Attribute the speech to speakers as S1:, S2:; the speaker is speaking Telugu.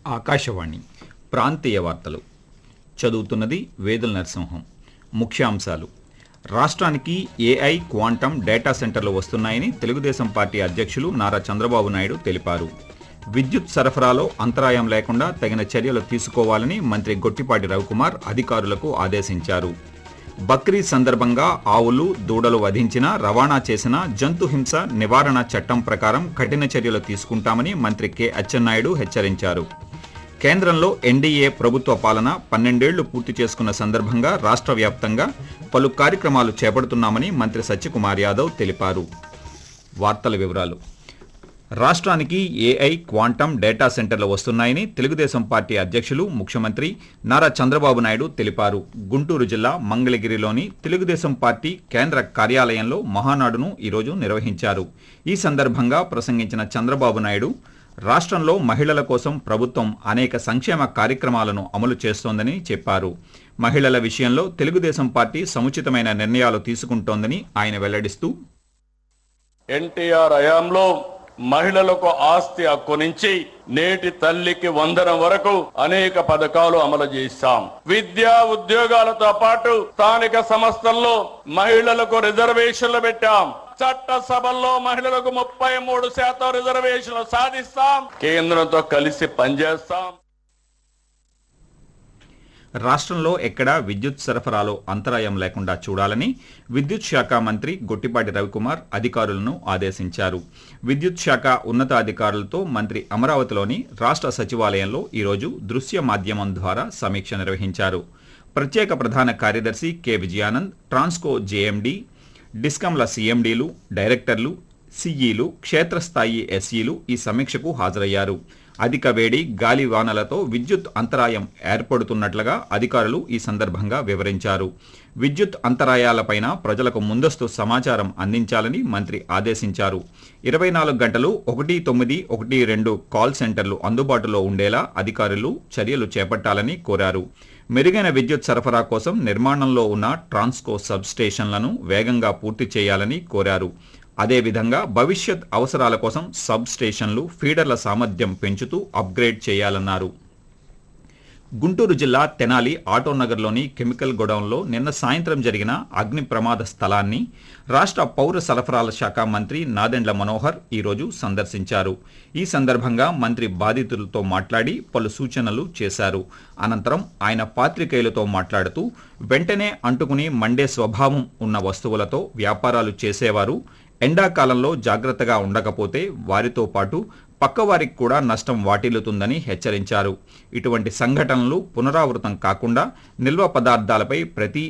S1: ఆకాశవాణి ప్రాంతీయ వార్తలు చదువుతున్నది వేదుల నరసింహం ముఖ్యాంశాలు రాష్ట్రానికి ఏఐ క్వాంటం డేటా సెంటర్లు వస్తున్నాయని తెలుగుదేశం పార్టీ అధ్యక్షులు నారా చంద్రబాబు నాయుడు తెలిపారు విద్యుత్ సరఫరాలో అంతరాయం లేకుండా తగిన చర్యలు తీసుకోవాలని మంత్రి గొట్టిపాటి రవికుమార్ అధికారులకు ఆదేశించారు బక్రీద్ సందర్భంగా ఆవులు దూడలు వధించిన రవాణా చేసిన జంతు హింస నివారణ చట్టం ప్రకారం కఠిన చర్యలు తీసుకుంటామని మంత్రి కె అచ్చెన్నాయుడు హెచ్చరించారు కేంద్రంలో ఎన్డీఏ ప్రభుత్వ పాలన పన్నెండేళ్లు పూర్తి చేసుకున్న సందర్భంగా రాష్ట్ర వ్యాప్తంగా పలు కార్యక్రమాలు చేపడుతున్నామని మంత్రి సత్యకుమార్ యాదవ్ తెలిపారు వార్తల వివరాలు రాష్ట్రానికి ఏఐ క్వాంటం డేటా సెంటర్లు వస్తున్నాయని తెలుగుదేశం పార్టీ అధ్యక్షులు ముఖ్యమంత్రి నారా చంద్రబాబు నాయుడు తెలిపారు గుంటూరు జిల్లా మంగళగిరిలోని తెలుగుదేశం పార్టీ కేంద్ర కార్యాలయంలో మహానాడును ఈరోజు నిర్వహించారు ఈ సందర్భంగా ప్రసంగించిన చంద్రబాబు నాయుడు రాష్ట్రంలో మహిళల కోసం ప్రభుత్వం అనేక సంక్షేమ కార్యక్రమాలను అమలు చేస్తోందని చెప్పారు మహిళల విషయంలో తెలుగుదేశం పార్టీ సముచితమైన నిర్ణయాలు తీసుకుంటోందని ఆయన వెల్లడిస్తూ
S2: ఎన్టీఆర్ హయాంలో మహిళలకు ఆస్తి హక్కు నుంచి నేటి తల్లికి వందనం వరకు అనేక పథకాలు అమలు చేశాం విద్యా ఉద్యోగాలతో పాటు స్థానిక సంస్థల్లో మహిళలకు రిజర్వేషన్లు పెట్టాం చట్ట సభల్లో మహిళలకు ముప్పై మూడు శాతం రిజర్వేషన్లు సాధిస్తాం కేంద్రంతో కలిసి పనిచేస్తాం
S1: రాష్ట్రంలో ఎక్కడా విద్యుత్ సరఫరాలో అంతరాయం లేకుండా చూడాలని విద్యుత్ శాఖ మంత్రి గొట్టిపాటి రవికుమార్ అధికారులను ఆదేశించారు విద్యుత్ శాఖ ఉన్నతాధికారులతో మంత్రి అమరావతిలోని రాష్ట్ర సచివాలయంలో ఈరోజు దృశ్య మాధ్యమం ద్వారా సమీక్ష నిర్వహించారు ప్రత్యేక ప్రధాన కార్యదర్శి కె విజయానంద్ ట్రాన్స్కో జేఎండి డిస్కంల సీఎండీలు డైరెక్టర్లు సిఈలు క్షేత్రస్థాయి ఎస్ఈలు ఈ సమీక్షకు హాజరయ్యారు అధిక వేడి గాలి వానలతో విద్యుత్ అంతరాయం ఏర్పడుతున్నట్లుగా అధికారులు ఈ సందర్భంగా వివరించారు విద్యుత్ అంతరాయాలపైన ప్రజలకు ముందస్తు సమాచారం అందించాలని మంత్రి ఆదేశించారు ఇరవై నాలుగు గంటలు ఒకటి తొమ్మిది ఒకటి రెండు కాల్ సెంటర్లు అందుబాటులో ఉండేలా అధికారులు చర్యలు చేపట్టాలని కోరారు మెరుగైన విద్యుత్ సరఫరా కోసం నిర్మాణంలో ఉన్న ట్రాన్స్కో సబ్ స్టేషన్లను వేగంగా పూర్తి చేయాలని కోరారు అదేవిధంగా భవిష్యత్ అవసరాల కోసం సబ్ స్టేషన్లు ఫీడర్ల సామర్థ్యం పెంచుతూ అప్గ్రేడ్ చేయాలన్నారు గుంటూరు జిల్లా తెనాలి ఆటోనగర్లోని కెమికల్ గొడౌన్లో నిన్న సాయంత్రం జరిగిన అగ్ని ప్రమాద స్థలాన్ని రాష్ట్ర పౌర సరఫరాల శాఖ మంత్రి నాదెండ్ల మనోహర్ ఈరోజు సందర్శించారు ఈ సందర్భంగా మంత్రి బాధితులతో మాట్లాడి పలు సూచనలు చేశారు అనంతరం ఆయన పాత్రికేయులతో మాట్లాడుతూ వెంటనే అంటుకుని మండే స్వభావం ఉన్న వస్తువులతో వ్యాపారాలు చేసేవారు ఎండాకాలంలో జాగ్రత్తగా ఉండకపోతే వారితో పాటు పక్కవారికి కూడా నష్టం వాటిల్లుతుందని హెచ్చరించారు ఇటువంటి సంఘటనలు పునరావృతం కాకుండా నిల్వ పదార్థాలపై ప్రతి